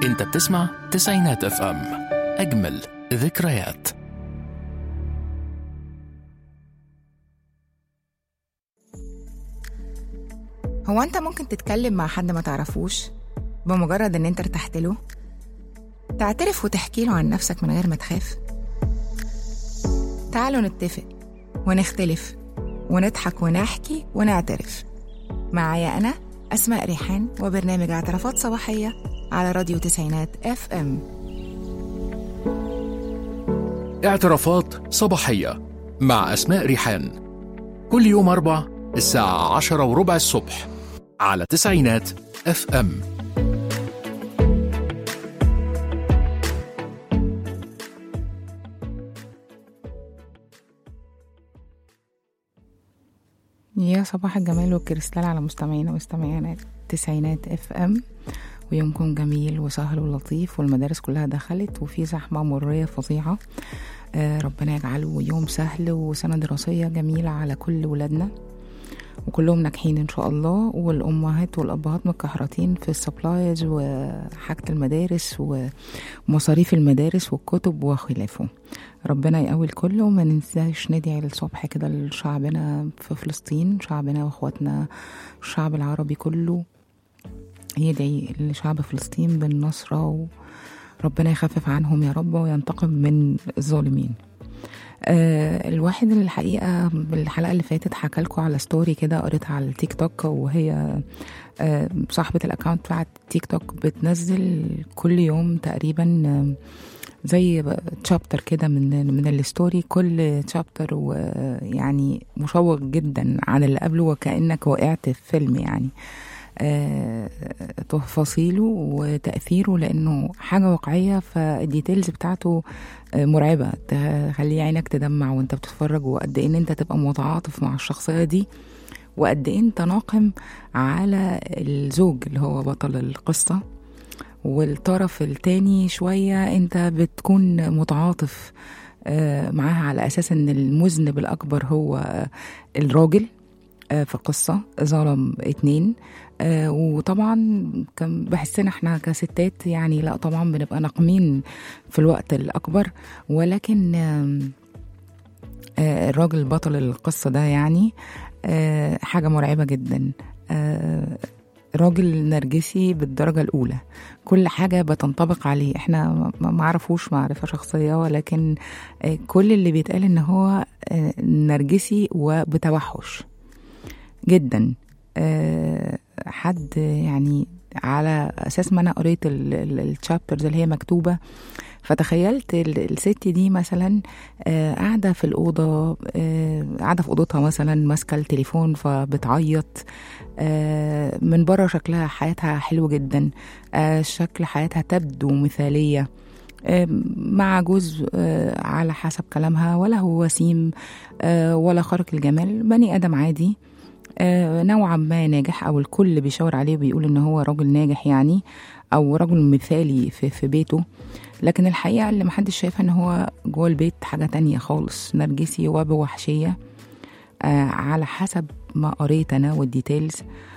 انت بتسمع تسعينات اف ام اجمل ذكريات هو انت ممكن تتكلم مع حد ما تعرفوش بمجرد ان انت ارتحت له تعترف وتحكي له عن نفسك من غير ما تخاف تعالوا نتفق ونختلف ونضحك ونحكي ونعترف معايا انا اسماء ريحان وبرنامج اعترافات صباحيه على راديو تسعينات اف ام اعترافات صباحية مع أسماء ريحان كل يوم أربع الساعة عشرة وربع الصبح على تسعينات اف ام يا صباح الجمال والكريستال على مستمعينا ومستمعينا تسعينات اف ام ويومكم جميل وسهل ولطيف والمدارس كلها دخلت وفي زحمة مرية فظيعة آه ربنا يجعله يوم سهل وسنة دراسية جميلة على كل ولادنا وكلهم ناجحين ان شاء الله والامهات والابهات متكحرتين في السبلايز وحاجة المدارس ومصاريف المدارس والكتب وخلافه ربنا يقوي الكل وما ننساش ندعي الصبح كده لشعبنا في فلسطين شعبنا واخواتنا الشعب العربي كله يدعي لشعب فلسطين بالنصرة وربنا يخفف عنهم يا رب وينتقم من الظالمين آه الواحد اللي الحقيقة بالحلقة اللي فاتت حكى لكم على ستوري كده قريتها على التيك توك وهي آه صاحبة الأكاونت بتاعت تيك توك بتنزل كل يوم تقريبا آه زي تشابتر كده من من الستوري كل تشابتر ويعني مشوق جدا عن اللي قبله وكأنك وقعت في فيلم يعني آه تفاصيله وتأثيره لأنه حاجة واقعية فالديتيلز بتاعته آه مرعبة تخلي عينك تدمع وانت بتتفرج وقد ايه ان انت تبقى متعاطف مع الشخصية دي وقد ايه انت ناقم على الزوج اللي هو بطل القصة والطرف التاني شوية انت بتكون متعاطف آه معاها على أساس ان المذنب الأكبر هو الراجل في القصة ظلم اتنين آه وطبعا كان بحسنا احنا كستات يعني لا طبعا بنبقى ناقمين في الوقت الأكبر ولكن آه آه الراجل بطل القصة ده يعني آه حاجة مرعبة جدا آه راجل نرجسي بالدرجة الأولى كل حاجة بتنطبق عليه احنا ما عرفوش معرفة شخصية ولكن كل اللي بيتقال ان هو نرجسي وبتوحش جدا أه حد يعني على اساس ما انا قريت الشابترز اللي هي مكتوبه فتخيلت الست دي مثلا أه قاعده في الاوضه أه قاعده في اوضتها مثلا ماسكه التليفون فبتعيط من بره شكلها حياتها حلو جدا شكل حياتها تبدو مثاليه مع جوز على حسب كلامها ولا هو وسيم ولا خارق الجمال بني ادم عادي نوعا ما ناجح او الكل بيشاور عليه وبيقول ان هو راجل ناجح يعني او رجل مثالي في, في بيته لكن الحقيقه اللي محدش شايفها ان هو جوه البيت حاجه تانية خالص نرجسي وبوحشيه آه على حسب ما قريت انا والديتيلز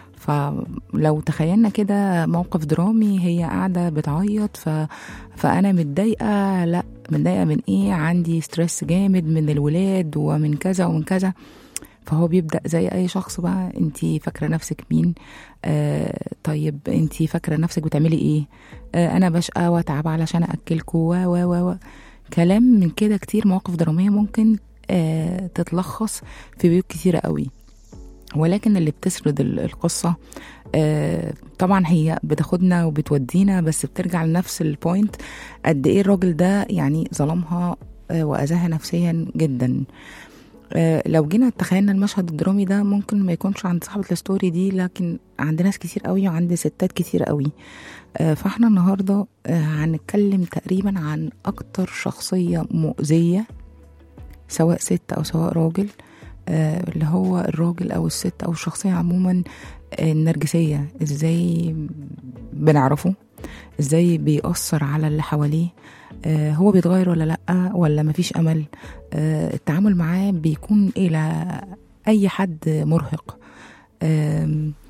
فلو تخيلنا كده موقف درامي هي قاعدة بتعيط ف... فأنا متضايقة لا متضايقة من إيه عندي ستريس جامد من الولاد ومن كذا ومن كذا فهو بيبدا زي اي شخص بقى انت فاكره نفسك مين آه طيب انت فاكره نفسك بتعملي ايه آه انا بشقى واتعب علشان اكلكوا و و و كلام من كده كتير مواقف دراميه ممكن آه تتلخص في بيوت كتيره قوي ولكن اللي بتسرد القصة آه طبعا هي بتاخدنا وبتودينا بس بترجع لنفس البوينت قد ايه الراجل ده يعني ظلمها آه وأذاها نفسيا جدا آه لو جينا تخيلنا المشهد الدرامي ده ممكن ما يكونش عند صاحبة الستوري دي لكن عند ناس كتير قوي وعند ستات كتير قوي آه فاحنا النهاردة آه هنتكلم تقريبا عن أكتر شخصية مؤذية سواء ست أو سواء راجل اللي هو الراجل أو الست أو الشخصية عموما النرجسية ازاي بنعرفه ازاي بيأثر على اللي حواليه آه هو بيتغير ولا لأ ولا مفيش أمل آه التعامل معاه بيكون إلى أي حد مرهق آه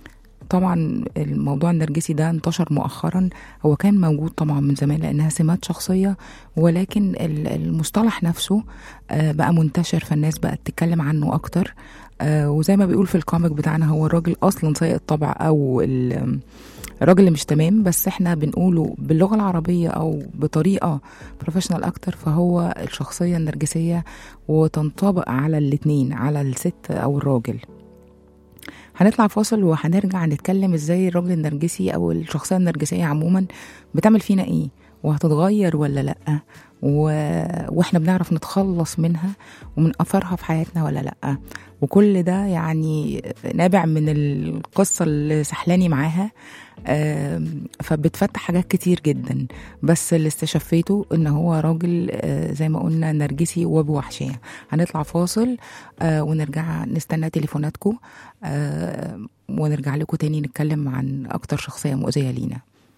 طبعا الموضوع النرجسي ده انتشر مؤخرا هو كان موجود طبعا من زمان لانها سمات شخصيه ولكن ال- المصطلح نفسه آه، بقى منتشر فالناس بقت تتكلم عنه اكتر آه، وزي ما بيقول في الكوميك بتاعنا هو الراجل اصلا سيء الطبع او ال- الراجل اللي مش تمام بس احنا بنقوله باللغه العربيه او بطريقه بروفيشنال اكتر فهو الشخصيه النرجسيه وتنطبق على الاتنين على الست او الراجل هنطلع فاصل وهنرجع نتكلم ازاي الراجل النرجسي او الشخصيه النرجسيه عموما بتعمل فينا ايه وهتتغير ولا لا و... واحنا بنعرف نتخلص منها ومن اثرها في حياتنا ولا لا وكل ده يعني نابع من القصه اللي سحلاني معاها آم، فبتفتح حاجات كتير جدا بس اللي استشفيته ان هو راجل آه، زي ما قلنا نرجسي وبوحشيه هنطلع فاصل آه، ونرجع نستنى تليفوناتكم آه، ونرجع لكم تاني نتكلم عن اكتر شخصيه مؤذيه لينا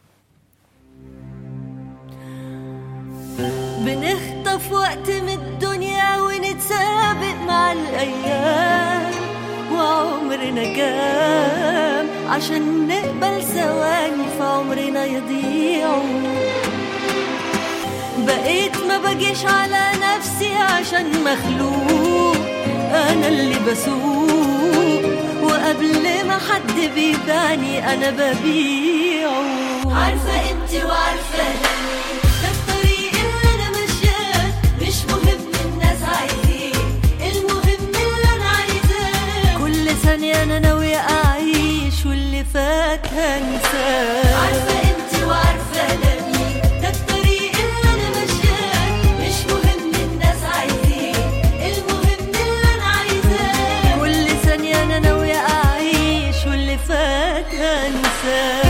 بنخطف وقت من الدنيا ونتسابق مع الأيام وعمرنا كام عشان نقبل ثواني في عمرنا يضيعوا بقيت ما بجيش على نفسي عشان مخلوق أنا اللي بسوق وقبل ما حد بيباني أنا ببيعه عارفة انت وعارفة أنا ده الطريق اللي أنا ماشياه مش مهم الناس عايزين المهم اللي أنا عايزاه كل ثانية أنا ناوية أعيش واللي فات هنساه عارفة انت وعارفة أنا مين ده الطريق اللي أنا ماشياه مش مهم الناس عايزين المهم اللي أنا عايزاه كل ثانية أنا ناوية أعيش واللي فات هنساه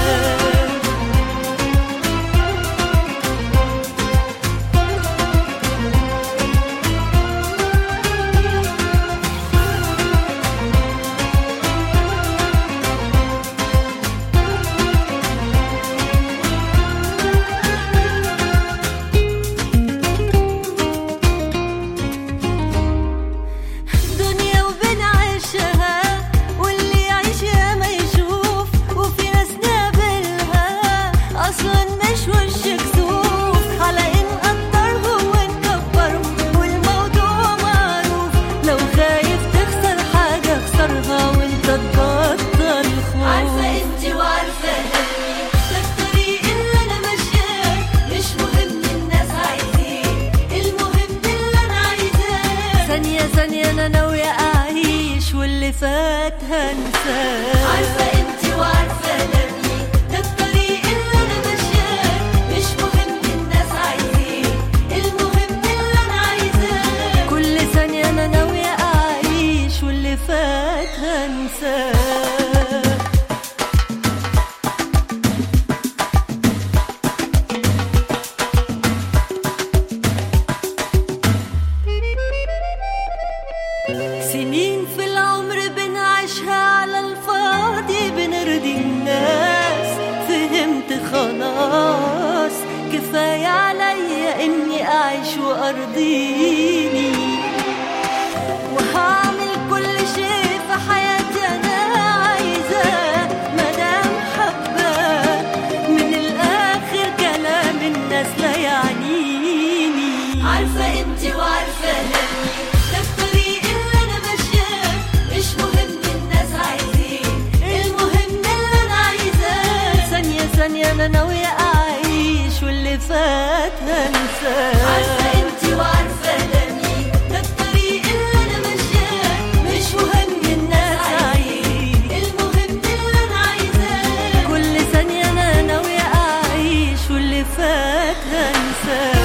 دنيا وبنعيشها واللي يعيش يا ما يشوف وفي ناس نقابلها اصلا مش وش كسوف على ان نقدرهم ونكبرهم والموضوع معروف لو خايف تخسر حاجه اخسرها وانت تبطل خوف عارفه انت وعارفه أنا ده الطريق اللي انا ماشياه مش مهم الناس عايزين المهم اللي انا عايزاه ثانية ثانية انا ناوية اعيش واللي فات هنساه عارفة انت وعارفة انا مين ده الطريق اللي انا ماشياه مش مهم الناس عايزين المهم اللي انا عايزاه كل ثانية انا ناوية اعيش واللي فات هنساه سنين في العمر بنعيشها على الفاضي بنرضي الناس فهمت خلاص كفاية عليا اني اعيش وارضيني وهعمل كل شيء في حياتي انا عايزاه مدام حباه من الاخر كلام الناس لا يعنيني عارفة انت وعارفة انا ده الطريق اللي انا ماشياه مش مهم الناس عايزين المهم اللي انا عايزاه ثانية ثانية انا ناوية اعيش واللي فات هنساه عارفة انت وعارفة انا مين ده الطريق اللي انا ماشياه مش مهم الناس عايزين المهم اللي انا عايزاه كل ثانية انا ناوية اعيش واللي فات هنساه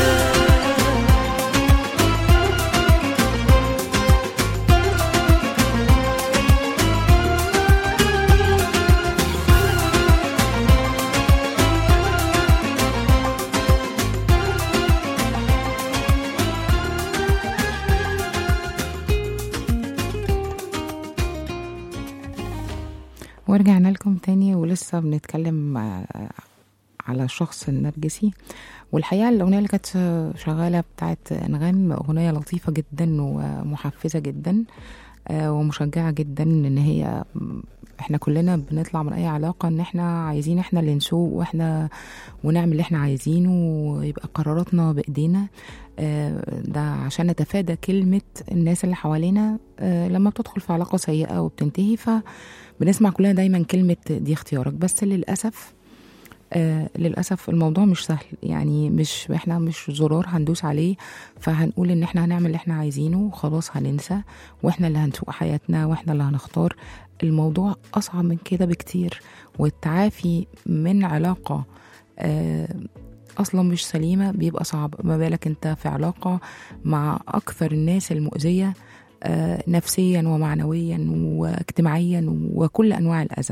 ورجعنا لكم تاني ولسه بنتكلم آه، على الشخص النرجسي والحقيقة الأغنية اللي كانت شغالة بتاعت أنغام أغنية لطيفة جدا ومحفزة جدا آه، ومشجعة جدا ان هي احنا كلنا بنطلع من اي علاقة ان احنا عايزين احنا اللي نسوق واحنا ونعمل اللي احنا عايزينه ويبقى قراراتنا بايدينا آه، ده عشان نتفادى كلمة الناس اللي حوالينا آه، لما بتدخل في علاقة سيئة وبتنتهي فبنسمع كلنا دايما كلمة دي اختيارك بس للأسف آه للأسف الموضوع مش سهل يعني مش احنا مش زرار هندوس عليه فهنقول ان احنا هنعمل اللي احنا عايزينه وخلاص هننسى واحنا اللي هنسوق حياتنا واحنا اللي هنختار الموضوع أصعب من كده بكتير والتعافي من علاقة آه أصلا مش سليمة بيبقى صعب ما بالك انت في علاقة مع أكثر الناس المؤذية آه نفسيا ومعنويا واجتماعيا وكل أنواع الأذى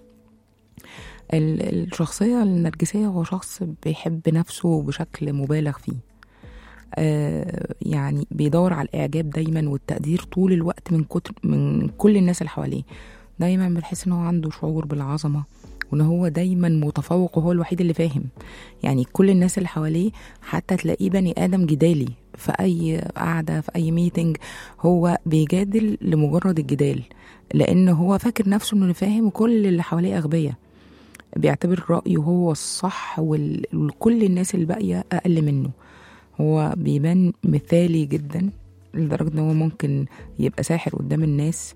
ال- الشخصية النرجسية هو شخص بيحب نفسه بشكل مبالغ فيه آه يعني بيدور على الإعجاب دايما والتقدير طول الوقت من كتر من كل الناس اللي حواليه دايما بتحس إن هو عنده شعور بالعظمة وإن هو دايما متفوق وهو الوحيد اللي فاهم يعني كل الناس اللي حواليه حتى تلاقيه بني آدم جدالي في أي قعدة في أي ميتنج هو بيجادل لمجرد الجدال لأن هو فاكر نفسه إنه فاهم وكل اللي حواليه أغبياء بيعتبر رأيه هو الصح وال- وكل الناس الباقية أقل منه هو بيبان مثالي جدا لدرجة إن هو ممكن يبقى ساحر قدام الناس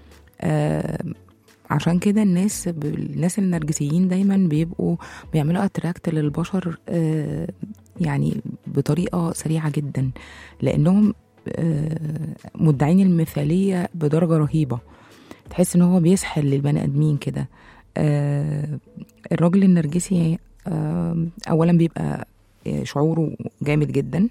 آه عشان كده الناس ب- الناس النرجسيين دايما بيبقوا بيعملوا اتراكت للبشر آه يعني بطريقة سريعة جدا لأنهم آه مدعين المثالية بدرجة رهيبة تحس إن هو بيسحل للبني آدمين كده آه الراجل النرجسي آه أولا بيبقى آه، شعوره جامد جدا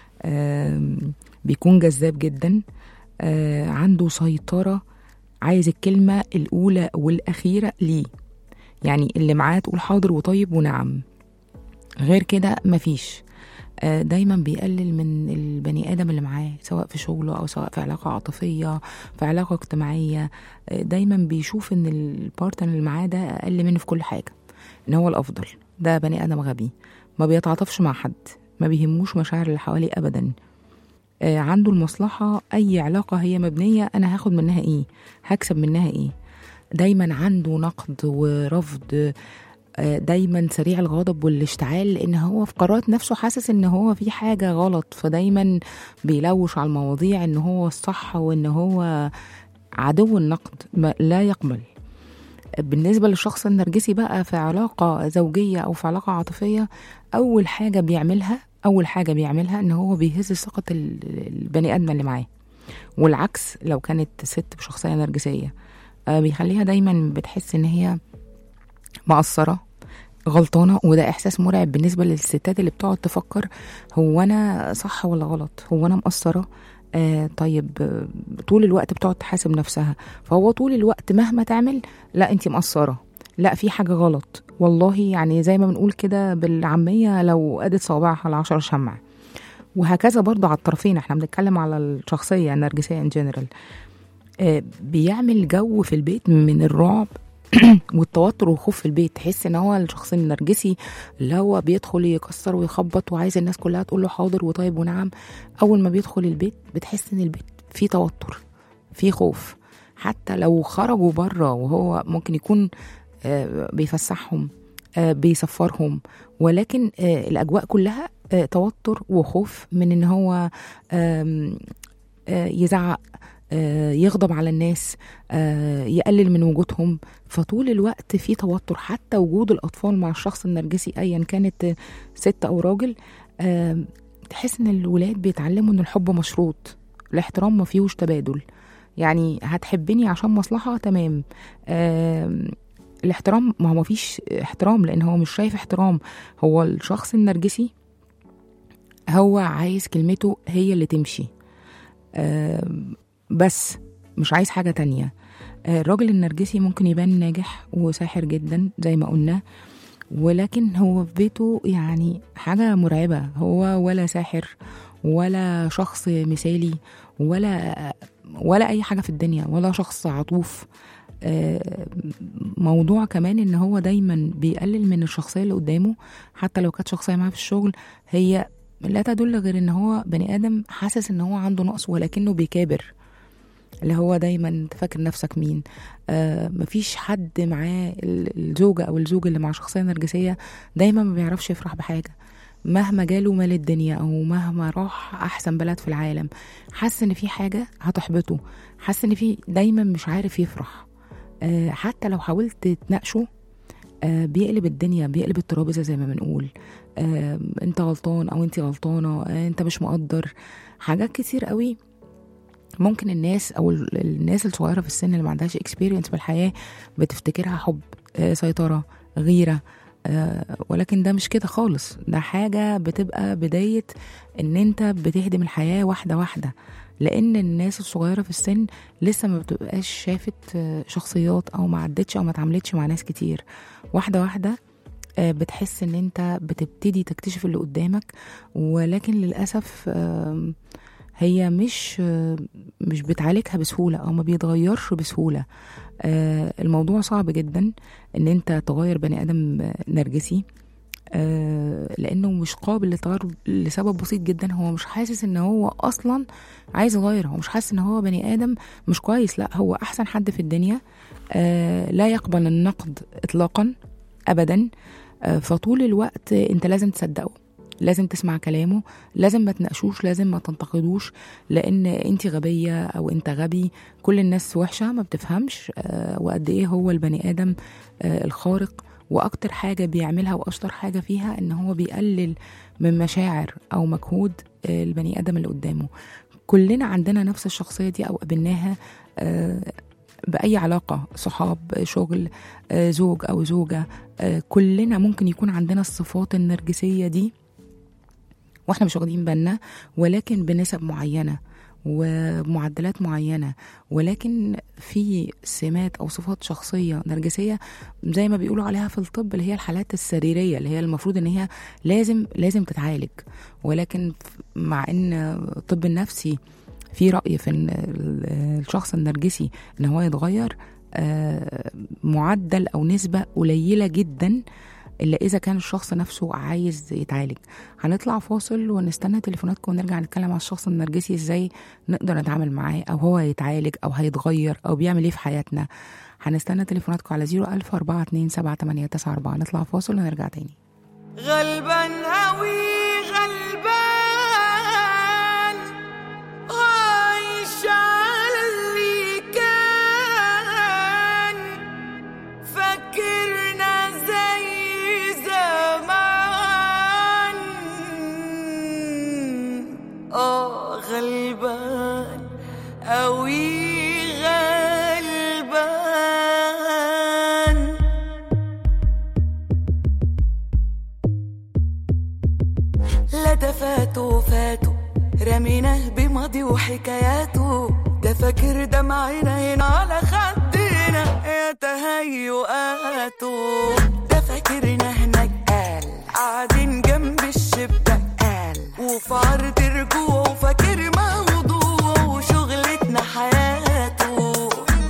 آه بيكون جذاب جدا آه عنده سيطرة عايز الكلمة الأولى والأخيرة ليه يعني اللي معاه تقول حاضر وطيب ونعم غير كده مفيش آه، دايما بيقلل من البني ادم اللي معاه سواء في شغله او سواء في علاقه عاطفيه في علاقه اجتماعيه آه، دايما بيشوف ان البارتنر اللي معاه ده اقل منه في كل حاجه ان هو الافضل ده بني ادم غبي ما بيتعاطفش مع حد ما بيهموش مشاعر اللي حواليه ابدا آه، عنده المصلحه اي علاقه هي مبنيه انا هاخد منها ايه هكسب منها ايه دايما عنده نقد ورفض آه، دايما سريع الغضب والاشتعال لان هو في قرارات نفسه حاسس ان هو في حاجه غلط فدايما بيلوش على المواضيع ان هو الصح وان هو عدو النقد ما لا يقبل بالنسبه للشخص النرجسي بقى في علاقه زوجيه او في علاقه عاطفيه اول حاجه بيعملها اول حاجه بيعملها ان هو بيهز ثقه ال- البني ادم اللي معاه والعكس لو كانت ست بشخصيه نرجسيه آه، بيخليها دايما بتحس ان هي مقصرة غلطانة وده إحساس مرعب بالنسبة للستات اللي بتقعد تفكر هو أنا صح ولا غلط هو أنا مقصرة آه طيب آه، طول الوقت بتقعد تحاسب نفسها فهو طول الوقت مهما تعمل لا انت مقصرة لا في حاجة غلط والله يعني زي ما بنقول كده بالعامية لو قادت صوابعها على عشر شمع وهكذا برضه على الطرفين احنا بنتكلم على الشخصية النرجسية ان جنرال آه بيعمل جو في البيت من الرعب والتوتر والخوف في البيت تحس ان هو الشخص النرجسي اللي هو بيدخل يكسر ويخبط وعايز الناس كلها تقول له حاضر وطيب ونعم اول ما بيدخل البيت بتحس ان البيت فيه توتر فيه خوف حتى لو خرجوا بره وهو ممكن يكون آه، بيفسحهم آه، بيسفرهم ولكن آه، الاجواء كلها آه، توتر وخوف من ان هو آم، آه، يزعق آه، يغضب على الناس آه، يقلل من وجودهم فطول الوقت في توتر حتى وجود الاطفال مع الشخص النرجسي ايا كانت آه، ست او راجل آه، تحس ان الولاد بيتعلموا ان الحب مشروط الاحترام ما فيهوش تبادل يعني هتحبني عشان مصلحه تمام آم، الاحترام ما هو مفيش احترام لان هو مش شايف احترام هو الشخص النرجسي هو عايز كلمته هي اللي تمشي آم، بس مش عايز حاجة تانية آه، الراجل النرجسي ممكن يبان ناجح وساحر جدا زي ما قلنا ولكن هو في بيته يعني حاجة مرعبة هو ولا ساحر ولا شخص مثالي ولا ولا أي حاجة في الدنيا ولا شخص عطوف آه، موضوع كمان ان هو دايما بيقلل من الشخصية اللي قدامه حتى لو كانت شخصية معاه في الشغل هي لا تدل غير ان هو بني ادم حاسس ان هو عنده نقص ولكنه بيكابر اللي هو دايما انت فاكر نفسك مين آه مفيش حد معاه ال- الزوجة أو الزوج اللي مع شخصية نرجسية دايما ما بيعرفش يفرح بحاجة مهما جاله مال الدنيا أو مهما راح أحسن بلد في العالم حاسس إن في حاجة هتحبطه حاسس إن في دايما مش عارف يفرح آه حتى لو حاولت تناقشه آه بيقلب الدنيا بيقلب الترابيزه زي ما بنقول آه انت غلطان او انت غلطانه آه انت مش مقدر حاجات كتير قوي ممكن الناس او ال- الناس الصغيره في السن اللي ما عندهاش اكسبيرينس بالحياه بتفتكرها حب آه سيطره غيره آه ولكن ده مش كده خالص ده حاجه بتبقى بدايه ان انت بتهدم الحياه واحده واحده لان الناس الصغيره في السن لسه ما بتبقاش شافت آه، شخصيات او ما عدتش او ما اتعاملتش مع ناس كتير واحده واحده آه، بتحس ان انت بتبتدي تكتشف اللي قدامك ولكن للاسف آم، هي مش آه، مش بتعالجها بسهوله او ما بيتغيرش بسهوله آه، الموضوع صعب جدا ان انت تغير بني ادم آه، نرجسي آه، لانه مش قابل للتغير لسبب بسيط جدا هو مش حاسس ان هو اصلا عايز يغير هو مش حاسس ان هو بني ادم مش كويس لا هو احسن حد في الدنيا آه، لا يقبل النقد اطلاقا ابدا آه، فطول الوقت انت لازم تصدقه لازم تسمع كلامه لازم ما تناقشوش لازم ما تنتقدوش لان انت غبيه او انت غبي كل الناس وحشه ما بتفهمش آه، وقد ايه هو البني ادم آه، الخارق واكتر حاجه بيعملها واشطر حاجه فيها ان هو بيقلل من مشاعر او مجهود آه، البني ادم اللي قدامه كلنا عندنا نفس الشخصيه دي او قابلناها آه، باي علاقه صحاب شغل آه، زوج او زوجه آه، كلنا ممكن يكون عندنا الصفات النرجسيه دي واحنا مش واخدين بالنا ولكن بنسب معينه ومعدلات معينه ولكن في سمات او صفات شخصيه نرجسيه زي ما بيقولوا عليها في الطب اللي هي الحالات السريريه اللي هي المفروض ان هي لازم لازم تتعالج ولكن مع ان الطب النفسي في راي في ان ال- الشخص النرجسي ان هو يتغير آه، معدل او نسبه قليله جدا الا اذا كان الشخص نفسه عايز يتعالج هنطلع فاصل ونستنى تليفوناتكم ونرجع نتكلم على الشخص النرجسي ازاي نقدر نتعامل معاه او هو يتعالج او هيتغير او بيعمل ايه في حياتنا هنستنى تليفوناتكم على 01000 427 نطلع فاصل ونرجع تاني غلبان أوي غلبان عايش على اللي كان فاكرنا زي زمان اه غلبان أوي غلبان لا ده فاتوا فاتوا رميناه بماضي وحكاياته ده فاكر دمعنا هنا على خدنا يا تهيؤاته ده فاكرنا هناك قال قاعدين جنب الشباك قال وفي عرض رجوعه وفاكر موضوعه وشغلتنا حياته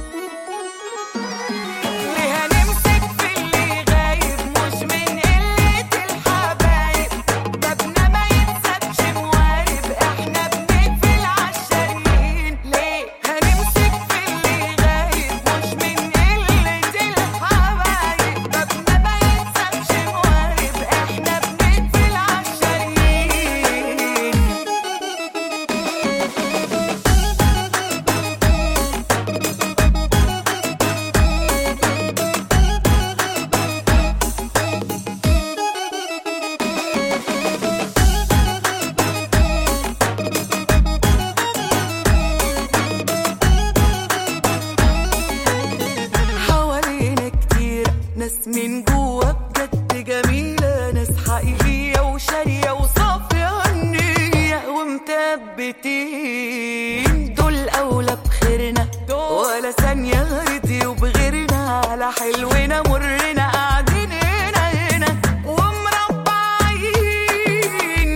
ليه هنمسك في اللي غايب مش من قلة الحبايب بابنا ما يتسابش موارب احنا بنقفل عالشاريين ليه هنمسك في اللي غايب مش من قلة الحبايب بابنا ما يتسابش موارب احنا بنقفل عالشاريين حوالينا كتير ناس من جوا بجد جميلة ناس حقيقية وشارية وصافية النية ومثبتين دول أولى بخيرنا ولا ثانية رضيوا بغيرنا على حلونا مرنا قاعدين هنا هنا ومربعين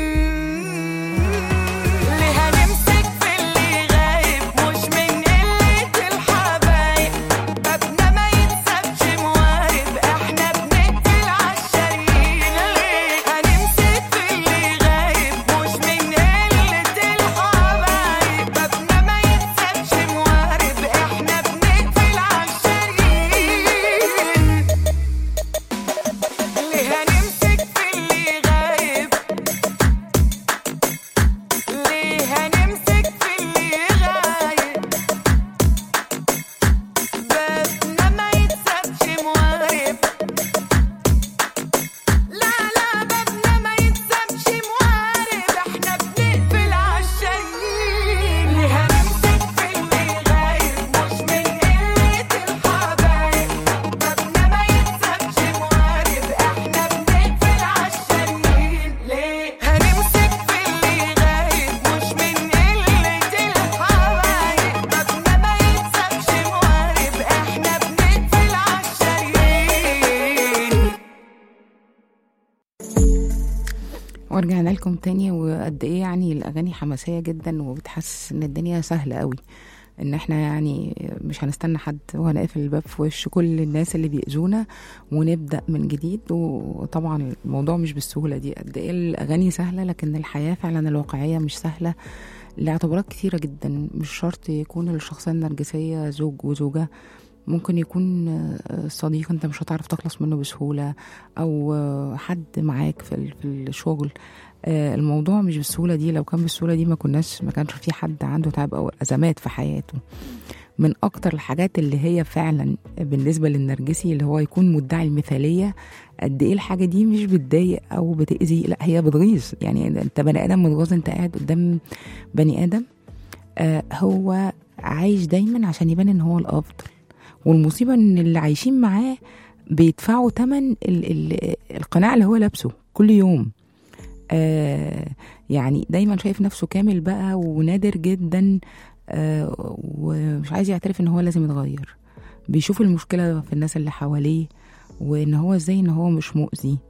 ليه هنمسك في اللي غايب مش من قلة الحبايب بابنا ما يتسابش موارب احنا بنقفل ورجعنا لكم تاني وقد ايه يعني الاغاني حماسيه جدا وبتحسس ان الدنيا سهله قوي ان احنا يعني مش هنستنى حد وهنقفل الباب في وش كل الناس اللي بيأذونا ونبدا من جديد وطبعا الموضوع مش بالسهوله دي قد ايه الاغاني سهله لكن الحياه فعلا الواقعيه مش سهله لاعتبارات كتيره جدا مش شرط يكون الشخصيه النرجسيه زوج وزوجه ممكن يكون آه، صديق انت مش هتعرف تخلص منه بسهوله او آه، حد معاك في ال- في الشغل آه، الموضوع مش بالسهوله دي لو كان بالسهوله دي ما كناش ما كانش في حد عنده تعب او ازمات في حياته من اكتر الحاجات اللي هي فعلا بالنسبه للنرجسي اللي هو يكون مدعي المثاليه قد ايه الحاجه دي مش بتضايق او بتاذي لا هي بتغيظ يعني انت بني ادم متغاظ انت قاعد قدام بني ادم آه هو عايش دايما عشان يبان ان هو الافضل والمصيبه ان اللي عايشين معاه بيدفعوا تمن ال ال القناع اللي هو لابسه كل يوم آه يعني دايما شايف نفسه كامل بقى ونادر جدا آه ومش عايز يعترف ان هو لازم يتغير بيشوف المشكله في الناس اللي حواليه وان هو ازاي ان هو مش مؤذي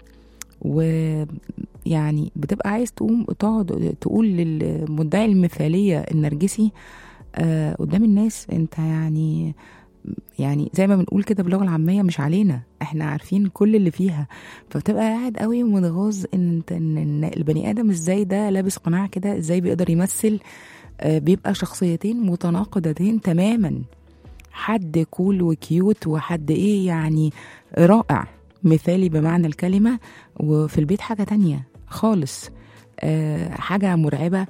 ويعني بتبقى عايز تقوم تقعد تقول للمدعي المثاليه النرجسي آه قدام الناس انت يعني يعني زي ما بنقول كده باللغه العاميه مش علينا احنا عارفين كل اللي فيها فبتبقى قاعد قوي ومتغاظ ان انت ان إن البني ادم ازاي ده لابس قناع كده ازاي بيقدر يمثل آه، بيبقى شخصيتين متناقضتين تماما حد كول وكيوت وحد ايه يعني رائع مثالي بمعنى الكلمه وفي البيت حاجه تانية خالص آه، حاجه مرعبه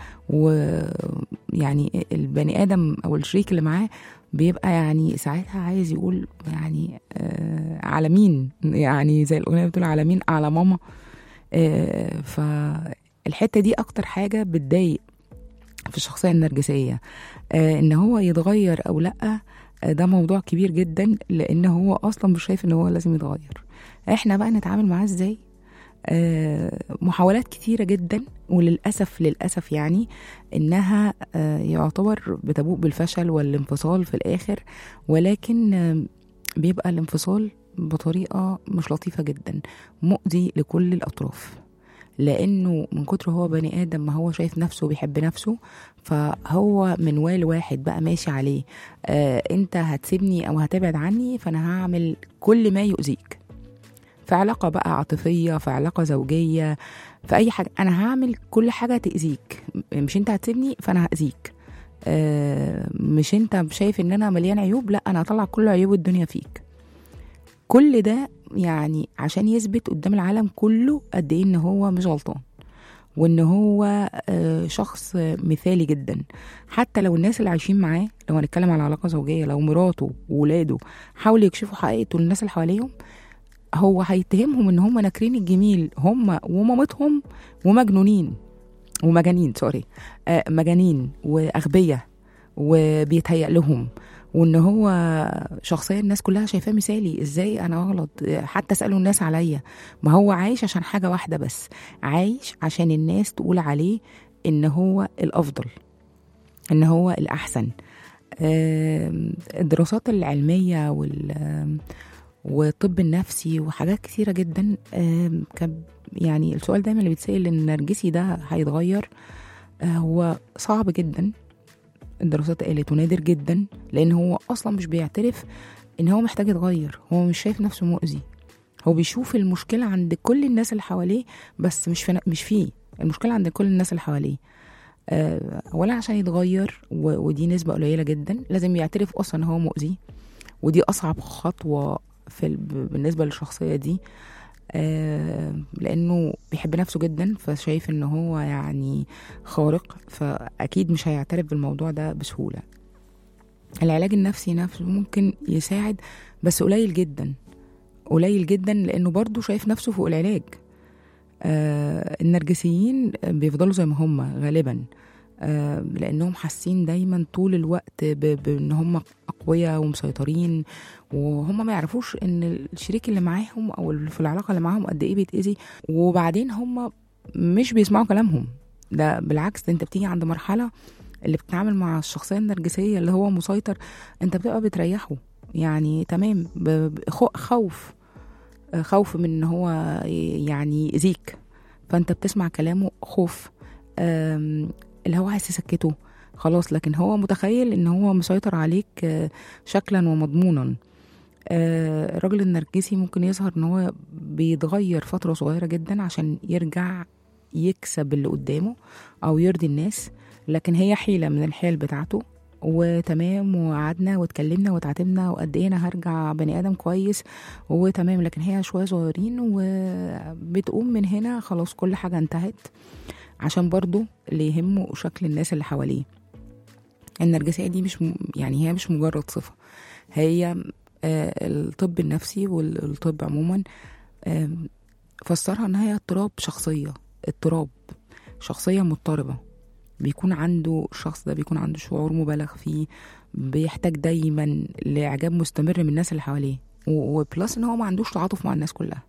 ويعني البني ادم او الشريك اللي معاه بيبقى يعني ساعتها عايز يقول يعني آه على مين يعني زي الاغنيه بتقول على مين على ماما آه فالحته دي اكتر حاجه بتضايق في الشخصيه النرجسيه آه ان هو يتغير او لا آه ده موضوع كبير جدا لان هو اصلا مش شايف ان هو لازم يتغير احنا بقى نتعامل معاه ازاي آه، محاولات كتيرة جدا وللأسف للأسف يعني إنها آه، يعتبر بتبوء بالفشل والانفصال في الآخر ولكن آه، بيبقى الانفصال بطريقة مش لطيفة جدا مؤذي لكل الأطراف لأنه من كتر هو بني آدم ما هو شايف نفسه بيحب نفسه فهو منوال واحد بقى ماشي عليه آه انت هتسيبني او هتبعد عني فانا هعمل كل ما يؤذيك في علاقة بقى عاطفية في علاقة زوجية في أي حاجة أنا هعمل كل حاجة تأذيك مش أنت هتسيبني فأنا هأذيك آه، مش أنت شايف إن أنا مليان عيوب لا أنا هطلع كل عيوب الدنيا فيك كل ده يعني عشان يثبت قدام العالم كله قد إيه إن هو مش غلطان وإن هو آه، شخص مثالي جدا حتى لو الناس اللي عايشين معاه لو هنتكلم على علاقة زوجية لو مراته وولاده حاولوا يكشفوا حقيقته للناس اللي حواليهم هو هيتهمهم ان هم ناكرين الجميل هم ومامتهم ومجنونين ومجانين سوري آه مجانين واغبياء وبيتهيأ لهم وان هو شخصيه الناس كلها شايفاه مثالي ازاي انا اغلط آه، حتى اسالوا الناس عليا ما هو عايش عشان حاجه واحده بس عايش عشان الناس تقول عليه ان هو الافضل ان هو الاحسن آم، الدراسات العلميه وال آم، والطب النفسي وحاجات كثيره جدا آم، كان يعني السؤال دايما اللي بيتسال ان النرجسي ده هيتغير آه، هو صعب جدا الدراسات قالت ونادر جدا لان هو اصلا مش بيعترف ان هو محتاج يتغير هو مش شايف نفسه مؤذي هو بيشوف المشكله عند كل الناس اللي حواليه بس مش في مش فيه المشكله عند كل الناس اللي حواليه آه، اولا عشان يتغير و- ودي نسبه قليله جدا لازم يعترف اصلا ان هو مؤذي ودي اصعب خطوه في ال- ب- بالنسبه للشخصيه دي آه، لانه بيحب نفسه جدا فشايف ان هو يعني خارق فاكيد مش هيعترف بالموضوع ده بسهوله العلاج النفسي نفسه ممكن يساعد بس قليل جدا قليل جدا لانه برضه شايف نفسه فوق العلاج آه النرجسيين بيفضلوا زي ما هم غالبا آه لانهم حاسين دايما طول الوقت ب- بان هم اقوياء ومسيطرين وهم ما يعرفوش ان الشريك اللي معاهم او اللي في العلاقه اللي معاهم قد ايه بيتاذي وبعدين هم مش بيسمعوا كلامهم ده بالعكس ده انت بتيجي عند مرحله اللي بتتعامل مع الشخصيه النرجسيه اللي هو مسيطر انت بتبقى بتريحه يعني تمام ب- ب- خو- خوف خوف من ان هو يعني يأذيك فانت بتسمع كلامه خوف آم، اللي هو عايز تسكته خلاص لكن هو متخيل ان هو مسيطر عليك آه، شكلا ومضمونا آه، الراجل النرجسي ممكن يظهر ان هو بيتغير فترة صغيرة جدا عشان يرجع يكسب اللي قدامه او يرضي الناس لكن هي حيلة من الحيل بتاعته وتمام وقعدنا واتكلمنا واتعاتبنا وقد ايه انا هرجع بني ادم كويس وتمام لكن هي شويه صغيرين وبتقوم من هنا خلاص كل حاجه انتهت عشان برضو اللي يهمه شكل الناس اللي حواليه النرجسية دي مش م... يعني هي مش مجرد صفة هي آه، الطب النفسي والطب عموما آم، فسرها انها هي اضطراب شخصية اضطراب شخصية مضطربة بيكون عنده الشخص ده بيكون عنده شعور مبالغ فيه بيحتاج دايما لإعجاب مستمر من الناس اللي حواليه و- وبلس ان هو ما عندوش تعاطف مع الناس كلها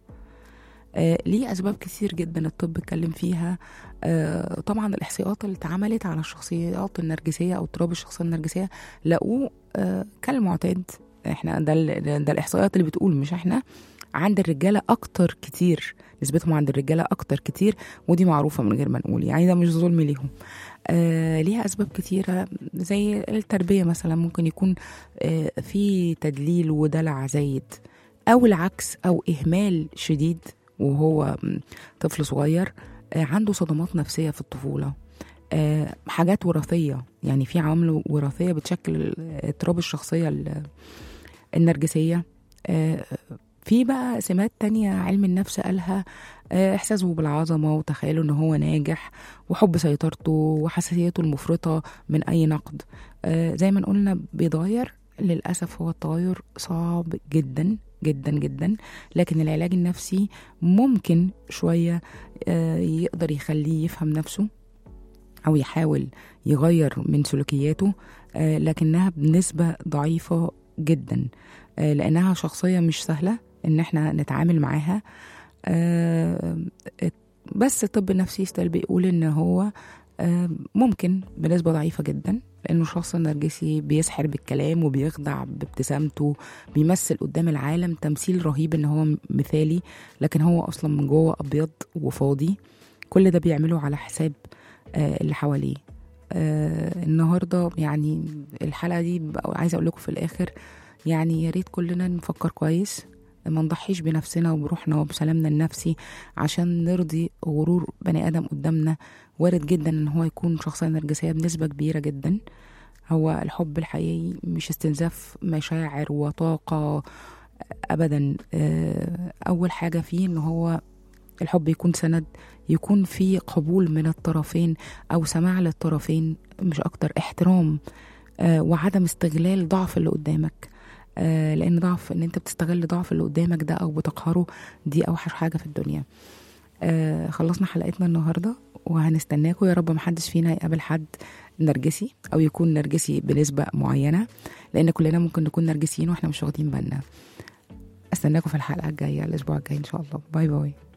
آه ليه اسباب كتير جدا الطب اتكلم فيها آه طبعا الاحصائيات اللي اتعملت على الشخصيات النرجسيه او اضطراب الشخصيه النرجسيه لقوه آه كالمعتاد احنا ده, ال- ده, ده الاحصائيات اللي بتقول مش احنا عند الرجاله اكتر كتير نسبتهم عند الرجاله اكتر كتير ودي معروفه من غير ما نقول يعني ده مش ظلم ليهم آه ليها اسباب كتيره زي التربيه مثلا ممكن يكون آه في تدليل ودلع زايد او العكس او اهمال شديد وهو م- طفل صغير آه عنده صدمات نفسيه في الطفوله آه حاجات وراثيه يعني في عوامل وراثيه بتشكل اضطراب الشخصيه ال- النرجسيه آه في بقى سمات تانية علم النفس قالها آه، إحساسه بالعظمة وتخيله إن هو ناجح وحب سيطرته وحساسيته المفرطة من أي نقد آه، زي ما قلنا بيتغير للأسف هو التغير صعب جدا جدا جدا لكن العلاج النفسي ممكن شوية آه، يقدر يخليه يفهم نفسه أو يحاول يغير من سلوكياته آه، لكنها بنسبة ضعيفة جدا آه، لأنها شخصية مش سهلة إن احنا نتعامل معاها آه، بس الطب النفسي ستيل بيقول إن هو آه، ممكن بنسبة ضعيفة جدا لأنه الشخص النرجسي بيسحر بالكلام وبيخدع بابتسامته بيمثل قدام العالم تمثيل رهيب إن هو مثالي لكن هو أصلا من جوه أبيض وفاضي كل ده بيعمله على حساب آه، اللي حواليه آه النهارده يعني الحلقه دي بقى عايزه اقول لكم في الاخر يعني يا ريت كلنا نفكر كويس ما نضحيش بنفسنا وبروحنا وبسلامنا النفسي عشان نرضي غرور بني ادم قدامنا وارد جدا ان هو يكون شخصيه نرجسيه بنسبه كبيره جدا هو الحب الحقيقي مش استنزاف مشاعر وطاقه ابدا آه، اول حاجه فيه ان هو الحب يكون سند يكون في قبول من الطرفين او سماع للطرفين مش اكتر احترام آه، وعدم استغلال ضعف اللي قدامك آه، لان ضعف ان انت بتستغل ضعف اللي قدامك ده او بتقهره دي اوحش حاجه في الدنيا آه، خلصنا حلقتنا النهارده وهنستناكم يا رب محدش فينا يقابل حد نرجسي او يكون نرجسي بنسبه معينه لان كلنا ممكن نكون نرجسيين واحنا مش واخدين بالنا استناكم في الحلقه الجايه الاسبوع الجاي ان شاء الله باي باي